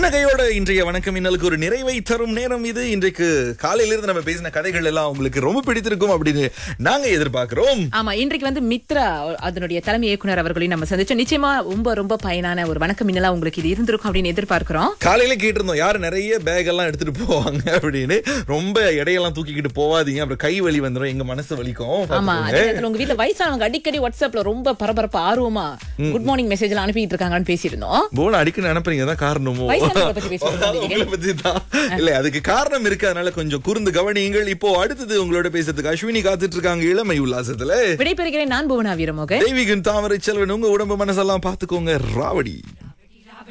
புன்னகையோட இன்றைய வணக்கம் இன்னலுக்கு ஒரு நிறைவை தரும் நேரம் இது இன்றைக்கு காலையிலிருந்து நம்ம பேசின கதைகள் எல்லாம் உங்களுக்கு ரொம்ப பிடித்திருக்கும் அப்படின்னு நாங்க எதிர்பார்க்கிறோம் ஆமா இன்றைக்கு வந்து மித்ரா அதனுடைய தலைமை இயக்குனர் அவர்களையும் நம்ம சந்திச்சோம் நிச்சயமா ரொம்ப ரொம்ப பயனான ஒரு வணக்கம் மின்னலா உங்களுக்கு இது இருந்திருக்கும் அப்படின்னு எதிர்பார்க்கிறோம் காலையில கேட்டிருந்தோம் யாரு நிறைய பேக் எல்லாம் எடுத்துட்டு போவாங்க அப்படின்னு ரொம்ப எடையெல்லாம் தூக்கிக்கிட்டு போவாதீங்க அப்புறம் கை வலி வந்துடும் எங்க மனசு வலிக்கும் ஆமா பாத்துக்கோங்க. அதே நேரத்துல உங்க வீட்ல வயசானவங்க அடிக்கடி வாட்ஸ்அப்ல ரொம்ப பரபரப்பு ஆர்வமா குட் மார்னிங் மெசேஜ் எல்லாம் அனுப்பிட்டு இருக்காங்கன்னு பேசியிருந்தோம் போன அடிக்கடி அனுப்புறீங்க தான் காரணமோ வயசானவங்களை பத்தி பேசிட்டு அதான் இருந்தீங்க. உங்களை பத்தி தான். இல்ல அதுக்கு காரணம் இருக்கு அதனால கொஞ்சம் கூர்ந்து கவனியுங்கள் இப்போ அடுத்தது உங்களோட பேசுறதுக்கு அஸ்வினி காத்துட்டு இருக்காங்க இளமை உல்லாசத்துல விடைபெறுகிறேன் நான் புவனா வீரமோகன் தெய்வீகன் தாமரை செல்வன் உங்க உடம்பு மனசெல்லாம் பாத்துக்கோங்க ராவடி